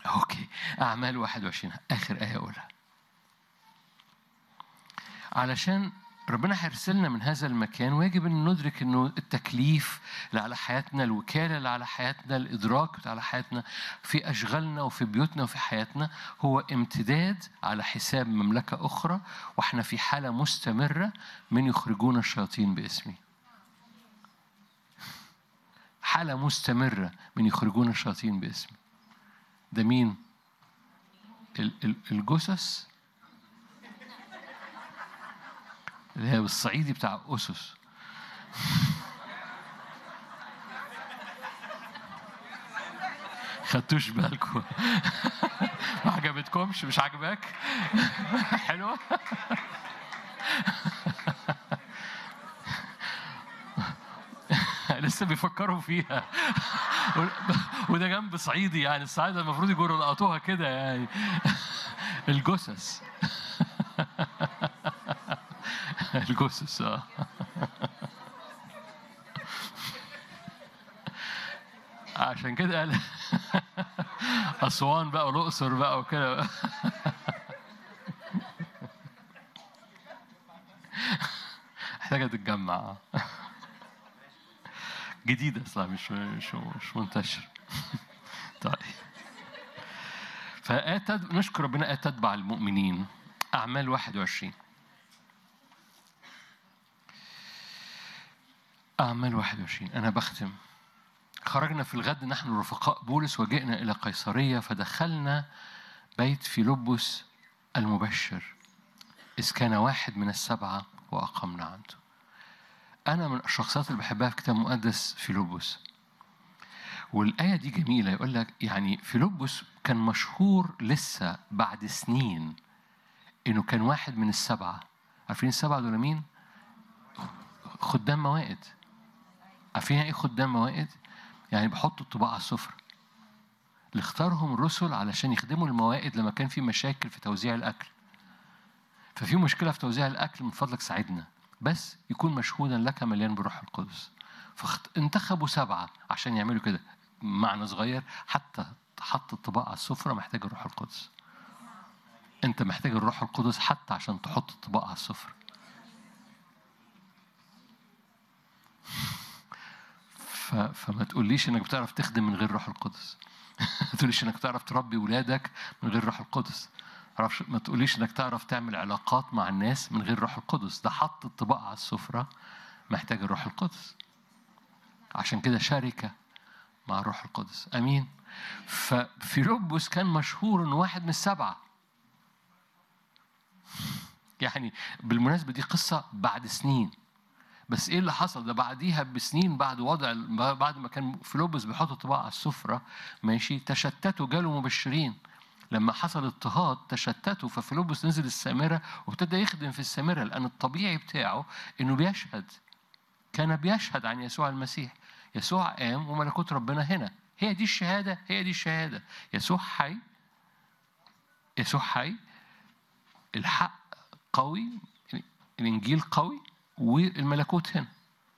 اوكي اعمال 21 اخر ايه اقولها علشان ربنا هيرسلنا من هذا المكان ويجب ان ندرك انه التكليف اللي على حياتنا الوكاله اللي على حياتنا الادراك اللي على حياتنا في اشغالنا وفي بيوتنا وفي حياتنا هو امتداد على حساب مملكه اخرى واحنا في حاله مستمره من يخرجون الشياطين باسمي. حاله مستمره من يخرجون الشياطين باسمي. ده مين؟ ال- ال- الجثث اللي هي بالصعيدي بتاع أسس خدتوش بالكم ما عجبتكمش مش عجبك حلوة لسه بيفكروا فيها وده جنب صعيدي يعني الصعايدة المفروض يجوا يلقطوها كده يعني الجثث الجثث اه عشان كده قال أسوان بقى والأقصر بقى وكده محتاجة تتجمع جديدة أصلا مش مش مش منتشر طيب فآيات نشكر ربنا آيات تتبع المؤمنين أعمال 21 أعمال 21 أنا بختم خرجنا في الغد نحن رفقاء بولس وجئنا إلى قيصرية فدخلنا بيت فيلبس المبشر إذ كان واحد من السبعة وأقمنا عنده أنا من الشخصيات اللي بحبها في الكتاب المقدس فيلبس والآية دي جميلة يقول لك يعني فيلبس كان مشهور لسه بعد سنين إنه كان واحد من السبعة عارفين السبعة دول مين؟ خدام موائد عارفين ايه خدام موائد؟ يعني بيحطوا الطباع على السفرة اللي اختارهم الرسل علشان يخدموا الموائد لما كان في مشاكل في توزيع الأكل ففي مشكلة في توزيع الأكل من فضلك ساعدنا بس يكون مشهودا لك مليان بالروح القدس فانتخبوا سبعة عشان يعملوا كده معنى صغير حتى حط الطباع على السفرة محتاج الروح القدس انت محتاج الروح القدس حتى عشان تحط الطباع على السفرة ف... فما تقوليش انك بتعرف تخدم من غير روح القدس ما تقوليش انك تعرف تربي ولادك من غير روح القدس معرفش ما تقوليش انك تعرف تعمل علاقات مع الناس من غير روح القدس ده حط الطباع على السفرة محتاج الروح القدس عشان كده شركة مع الروح القدس امين ففيلبس كان مشهور انه واحد من السبعه يعني بالمناسبه دي قصه بعد سنين بس ايه اللي حصل ده بعديها بسنين بعد وضع بعد ما كان فيلبس بيحط طباع على السفره ماشي تشتتوا جالوا مبشرين لما حصل اضطهاد تشتتوا ففيلبس نزل السامره وابتدى يخدم في السامره لان الطبيعي بتاعه انه بيشهد كان بيشهد عن يسوع المسيح يسوع قام وملكوت ربنا هنا هي دي الشهاده هي دي الشهاده يسوع حي يسوع حي الحق قوي الانجيل قوي والملكوت هنا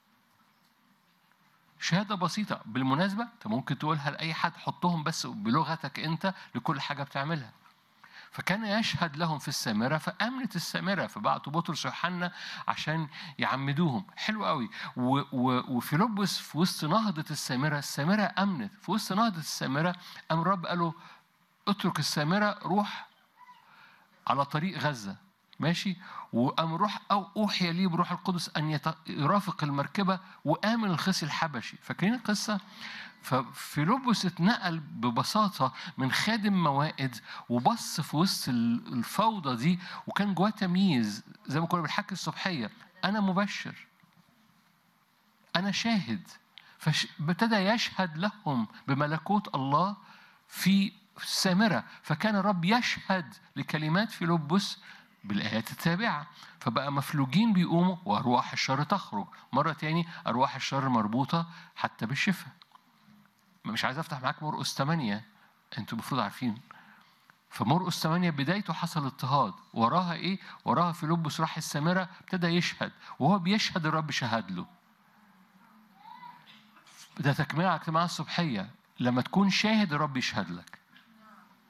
شهادة بسيطة بالمناسبة أنت ممكن تقولها لأي حد حطهم بس بلغتك أنت لكل حاجة بتعملها فكان يشهد لهم في السامرة فأمنت السامرة فبعتوا بطرس ويوحنا عشان يعمدوهم حلو قوي و و وفيلبس في وسط نهضة السامرة السامرة أمنت في وسط نهضة السامرة قام الرب قال له اترك السامرة روح على طريق غزة ماشي وقام روح او اوحي لي بروح القدس ان يرافق المركبه وامن الخصي الحبشي فاكرين القصه ففيلبس اتنقل ببساطة من خادم موائد وبص في وسط الفوضى دي وكان جواه تمييز زي ما كنا بنحكي الصبحية أنا مبشر أنا شاهد فابتدى يشهد لهم بملكوت الله في السامرة فكان الرب يشهد لكلمات فيلبس بالآيات التابعة فبقى مفلوجين بيقوموا وأرواح الشر تخرج مرة تاني أرواح الشر مربوطة حتى بالشفاء مش عايز أفتح معاك مرقس 8 أنتوا المفروض عارفين فمرقس 8 بدايته حصل اضطهاد وراها إيه؟ وراها فيلبس راح السامرة ابتدى يشهد وهو بيشهد الرب شهد له ده تكملة على اجتماع الصبحية لما تكون شاهد الرب يشهد لك